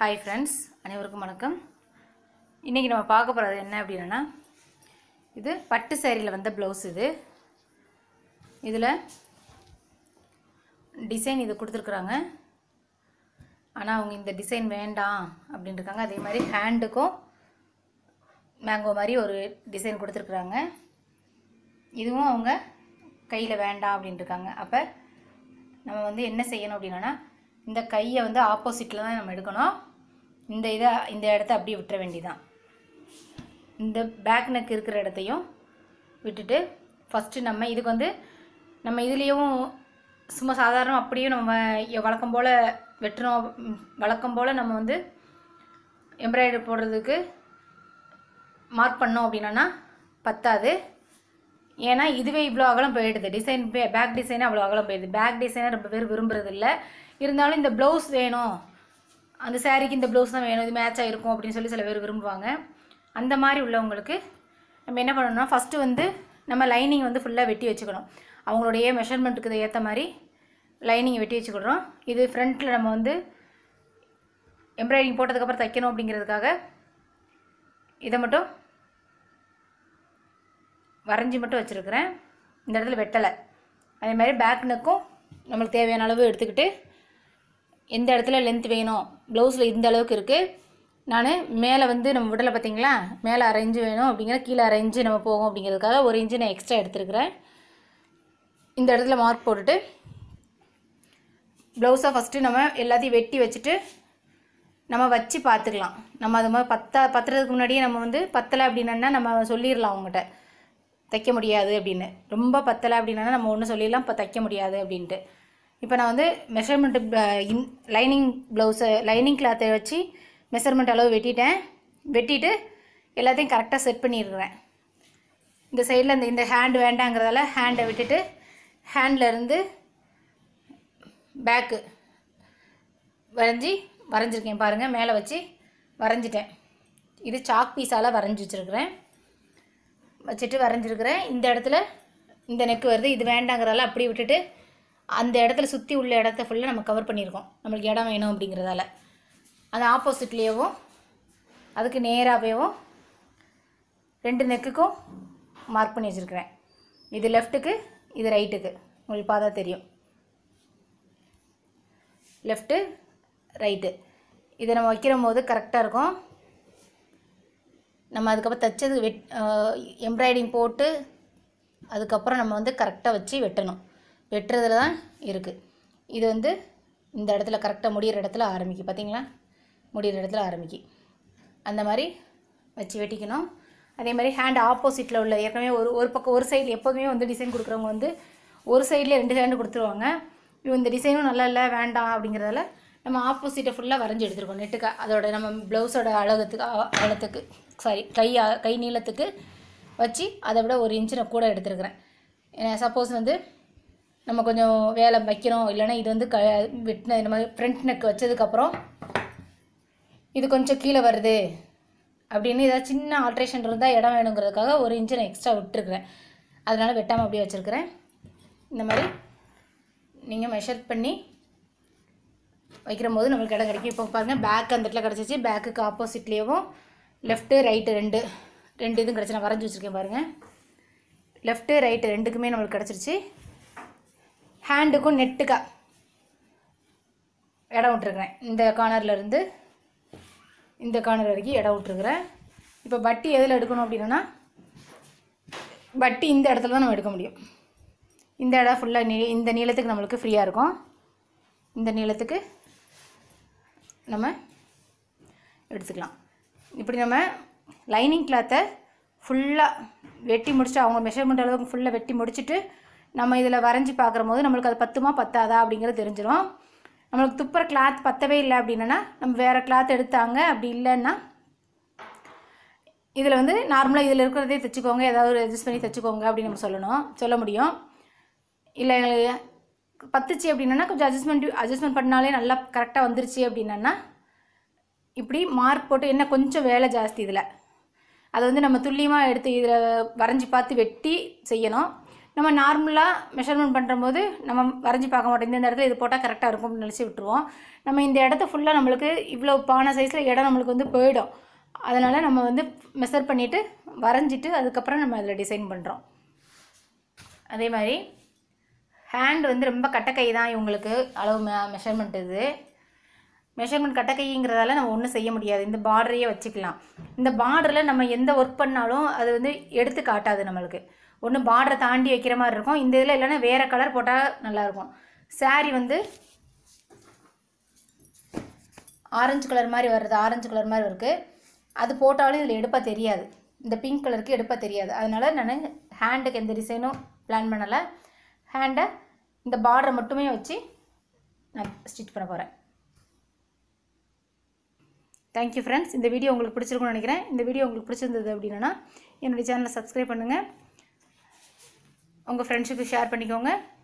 hi friends அனைவருக்கும் வணக்கம் இன்றைக்கி நம்ம பார்க்க போகிறது என்ன அப்படின்னா இது பட்டு சேரீயில் வந்த ப்ளவுஸ் இது இதில் டிசைன் இது கொடுத்துருக்குறாங்க ஆனால் அவங்க இந்த டிசைன் வேண்டாம் அப்படின்னு இருக்காங்க அதே மாதிரி ஹேண்டுக்கும் மேங்கோ மாதிரி ஒரு டிசைன் கொடுத்துருக்குறாங்க இதுவும் அவங்க கையில் வேண்டாம் அப்படின்ட்டு இருக்காங்க அப்போ நம்ம வந்து என்ன செய்யணும் அப்படின்னா இந்த கையை வந்து ஆப்போசிட்டில் தான் நம்ம எடுக்கணும் இந்த இதை இந்த இடத்த அப்படியே விட்டுற வேண்டியதான் இந்த பேக் நெக் இருக்கிற இடத்தையும் விட்டுட்டு ஃபஸ்ட்டு நம்ம இதுக்கு வந்து நம்ம இதுலேயும் சும்மா சாதாரண அப்படியே நம்ம எ- வழக்கம் போல் வெட்டுறோம் ம், வழக்கம் போல் நம்ம வந்து எம்ப்ராய்டரி போடுறதுக்கு மார்க் பண்ணோம் அப்படின்னா பத்தாது ஏன்னா இதுவே இவ்வளோ அகலம் போயிடுது டிசைன் பேக் டிசைனே அவ்வளோ அகலம் போயிடுது பேக் டிசைனை ரொம்ப பேர் விரும்புறது இல்ல இருந்தாலும் இந்த ப்ளவுஸ் வேணும் அந்த சாரீக்கு இந்த ப்ளவுஸ் தான் வேணும் இது மேட்சாக இருக்கும் அப்படின்னு சொல்லி சில பேர் விரும்புவாங்க அந்த மாதிரி உள்ளவங்களுக்கு நம்ம என்ன பண்ணணும்னா ஃபஸ்ட்டு வந்து நம்ம லைனிங் வந்து ஃபுல்லாக வெட்டி வச்சுக்கணும் அவங்களுடைய மெஷர்மெண்ட்டுக்கு ஏற்ற மாதிரி லைனிங் வெட்டி வச்சுக்கிடுறோம் இது ஃப்ரண்ட்டில் நம்ம வந்து எம்ப்ராய்டிங் போட்டதுக்கப்புறம் தைக்கணும் அப்படிங்கிறதுக்காக இதை மட்டும் வரைஞ்சி மட்டும் வச்சுருக்கிறேன் இந்த இடத்துல வெட்டலை அதே மாதிரி பேக் நெக்கும் நம்மளுக்கு தேவையான அளவு எடுத்துக்கிட்டு எந்த இடத்துல லென்த் வேணும் ப்ளவுஸில் இந்த அளவுக்கு இருக்குது நான் மேலே வந்து நம்ம விடலை பார்த்தீங்களா மேலே அரை இன்ச்சு வேணும் அப்படிங்கிற கீழே அரை இன்ச்சு நம்ம போகும் அப்படிங்கிறதுக்காக ஒரு இன்ச்சு நான் எக்ஸ்ட்ரா எடுத்துருக்கிறேன் இந்த இடத்துல மார்க் போட்டுட்டு ப்ளவுஸை ஃபஸ்ட்டு நம்ம எல்லாத்தையும் வெட்டி வச்சுட்டு நம்ம வச்சு பார்த்துக்கலாம் நம்ம அது மாதிரி பத்தா பத்துறதுக்கு முன்னாடியே நம்ம வந்து பத்தலை அப்படின்னா நம்ம சொல்லிடலாம் அவங்ககிட்ட தைக்க முடியாது அப்படின்னு ரொம்ப பத்தலை அப்படின்னா நம்ம ஒன்று சொல்லிடலாம் இப்போ தைக்க முடியாது அப்படின்ட்டு இப்போ நான் வந்து மெஷர்மெண்ட்டு இன் லைனிங் ப்ளவுஸை லைனிங் கிளாத்தை வச்சு மெஷர்மெண்ட் அளவு வெட்டிட்டேன் வெட்டிட்டு எல்லாத்தையும் கரெக்டாக செட் பண்ணியிருக்கிறேன் இந்த சைடில் இந்த இந்த ஹேண்ட் வேண்டாங்கிறதால ஹேண்டை விட்டுட்டு ஹேண்டில் இருந்து பேக்கு வரைஞ்சி வரைஞ்சிருக்கேன் பாருங்கள் மேலே வச்சு வரைஞ்சிட்டேன் இது சாக் பீஸால் வரைஞ்சி வச்சுருக்கிறேன் வச்சுட்டு வரைஞ்சிருக்கிறேன் இந்த இடத்துல இந்த நெக்கு வருது இது வேண்டாங்கிறதால அப்படியே விட்டுட்டு அந்த இடத்துல சுற்றி உள்ள இடத்த ஃபுல்லாக நம்ம கவர் பண்ணியிருக்கோம் நம்மளுக்கு இடம் வேணும் அப்படிங்கிறதால அது ஆப்போசிட்லேயேவும் அதுக்கு நேராகவேவும் ரெண்டு நெக்குக்கும் மார்க் பண்ணி வச்சுருக்கிறேன் இது லெஃப்ட்டுக்கு இது ரைட்டுக்கு உங்களுக்கு பார்த்தா தெரியும் லெஃப்ட்டு ரைட்டு இதை நம்ம வைக்கிற போது கரெக்டாக இருக்கும் நம்ம அதுக்கப்புறம் தைச்சது வெட் எம்ப்ராய்டிங் போட்டு அதுக்கப்புறம் நம்ம வந்து கரெக்டாக வச்சு வெட்டணும் வெட்டுறதுல தான் இருக்குது இது வந்து இந்த இடத்துல கரெக்டாக முடிகிற இடத்துல ஆரம்பிக்கும் பார்த்தீங்களா முடிகிற இடத்துல ஆரம்பிக்கி அந்த மாதிரி வச்சு வெட்டிக்கணும் அதே மாதிரி ஹேண்ட் ஆப்போசிட்டில் உள்ள ஏற்கனவே ஒரு ஒரு பக்கம் ஒரு சைடு எப்போதுமே வந்து டிசைன் கொடுக்குறவங்க வந்து ஒரு சைட்லேயே ரெண்டு ஹேண்டு கொடுத்துருவாங்க இவன் இந்த டிசைனும் நல்லா இல்லை வேண்டாம் அப்படிங்கிறதால நம்ம ஆப்போசிட்டை ஃபுல்லாக வரைஞ்சி எடுத்துருக்கோம் நெட்டுக்கு அதோட நம்ம ப்ளவுஸோட அழகத்துக்கு அ- அகலத்துக்கு சாரி கை அ- கை நீளத்துக்கு வச்சு அதை விட ஒரு இன்ச்சு நான் கூட எடுத்துருக்கிறேன் ஏன்னா சப்போஸ் வந்து நம்ம கொஞ்சம் வேலை வைக்கிறோம் இல்லைன்னா இது வந்து க வெட்டின இந்த மாதிரி ஃப்ரண்ட் நெக் வச்சதுக்கப்புறம் இது கொஞ்சம் கீழே வருது அப்படின்னு ஏதாவது சின்ன ஆல்ட்ரேஷன் இருந்தால் இடம் வேணுங்கிறதுக்காக ஒரு இன்ச்சு நான் எக்ஸ்ட்ரா விட்டுருக்குறேன் அதனால் வெட்டாமல் அப்படியே வச்சுருக்கிறேன் இந்த மாதிரி நீங்கள் மெஷர் பண்ணி வைக்கிற போது நம்மளுக்கு இடம் கிடைக்கும் இப்போ பாருங்கள் பேக் அந்த இடத்துல கிடச்சிச்சு பேக்குக்கு ஆப்போசிட்லேயும் லெஃப்ட்டு ரைட்டு ரெண்டு ரெண்டு இதுவும் கிடச்சி நான் வரைஞ்சி வச்சுருக்கேன் பாருங்கள் லெஃப்ட்டு ரைட்டு ரெண்டுக்குமே நம்மளுக்கு கிடச்சிருச்சு ஹேண்டுக்கும் நெட்டுக்கா இடம் விட்டுருக்குறேன் இந்த கார்னர்ல இருந்து இந்த கார்னர் வரைக்கும் இடம் விட்டுருக்குறேன் இப்போ பட்டி எதில் எடுக்கணும் அப்படின்னா பட்டி இந்த இடத்துல தான் நம்ம எடுக்க முடியும் இந்த இடம் ஃபுல்லாக நீ இந்த நீளத்துக்கு நம்மளுக்கு ஃப்ரீயாக இருக்கும் இந்த நீளத்துக்கு நம்ம எடுத்துக்கலாம் இப்படி நம்ம லைனிங் கிளாத்தை ஃபுல்லாக வெட்டி முடிச்சுட்டு அவங்க மெஷர்மெண்ட் அளவுக்கு ஃபுல்லாக வெட்டி முடிச்சுட்டு நம்ம இதில் வரைஞ்சி பார்க்குற போது நம்மளுக்கு அது பத்துமா பத்தாதா அப்படிங்கிறது தெரிஞ்சிடும் நம்மளுக்கு துப்புற கிளாத் பத்தவே இல்லை அப்படின்னா நம்ம வேறு கிளாத் எடுத்தாங்க அப்படி இல்லைன்னா இதில் வந்து நார்மலாக இதில் இருக்கிறதே தைச்சிக்கோங்க ஏதாவது அட்ஜஸ்ட் பண்ணி தைச்சிக்கோங்க அப்படின்னு நம்ம சொல்லணும் சொல்ல முடியும் இல்லை எங்களுக்கு பத்துச்சு அப்படின்னா கொஞ்சம் அட்ஜஸ்ட்மெண்ட் அட்ஜஸ்ட்மெண்ட் பண்ணாலே நல்லா கரெக்டாக வந்துருச்சு அப்படின்னா இப்படி மார்க் போட்டு என்ன கொஞ்சம் வேலை ஜாஸ்தி இதில் அதை வந்து நம்ம துல்லியமாக எடுத்து இதில் வரைஞ்சி பார்த்து வெட்டி செய்யணும் நம்ம நார்மலாக மெஷர்மெண்ட் பண்ணும்போது நம்ம வரைஞ்சி பார்க்க மாட்டோம் இந்த இடத்துல இது போட்டால் கரெக்டாக இருக்கும் அப்படின்னு நினச்சி விட்டுருவோம் நம்ம இந்த இடத்த ஃபுல்லாக நம்மளுக்கு இவ்வளோ பானை சைஸில் இடம் நம்மளுக்கு வந்து போயிடும் அதனால் நம்ம வந்து மெஷர் பண்ணிவிட்டு வரைஞ்சிட்டு அதுக்கப்புறம் நம்ம அதில் டிசைன் பண்ணுறோம் அதே மாதிரி ஹேண்ட் வந்து ரொம்ப கட்டக்கை தான் இவங்களுக்கு அளவு மெ மெஷர்மெண்ட் இது மெஷர்மெண்ட் கட்டக்கைங்கிறதால நம்ம ஒன்றும் செய்ய முடியாது இந்த பார்டரையே வச்சுக்கலாம் இந்த பார்டரில் நம்ம எந்த ஒர்க் பண்ணாலும் அது வந்து எடுத்து காட்டாது நம்மளுக்கு ஒன்று பார்டரை தாண்டி வைக்கிற மாதிரி இருக்கும் இந்த இதில் இல்லைன்னா வேறு கலர் போட்டால் நல்லாயிருக்கும் saree வந்து ஆரஞ்சு கலர் மாதிரி வருது ஆரஞ்சு கலர் மாதிரி இருக்குது அது போட்டாலும் இதில் எடுப்பா தெரியாது இந்த பிங்க் கலருக்கு எடுப்பா தெரியாது அதனால் நான் ஹேண்டுக்கு எந்த டிசைனும் பிளான் பண்ணலை ஹேண்டை இந்த பார்டரை மட்டுமே வச்சு நான் ஸ்டிச் பண்ண போகிறேன் தேங்க்யூ ஃப்ரெண்ட்ஸ் இந்த வீடியோ உங்களுக்கு பிடிச்சிருக்கும்னு நினைக்கிறேன் இந்த வீடியோ உங்களுக்கு பிடிச்சிருந்தது அப்படின்னா என்னுடைய சேனலை சப்ஸ்கிரைப் பண்ணுங்கள் உங்கள் ஃப்ரெண்ட்ஸுக்கு ஷேர் பண்ணிக்கோங்க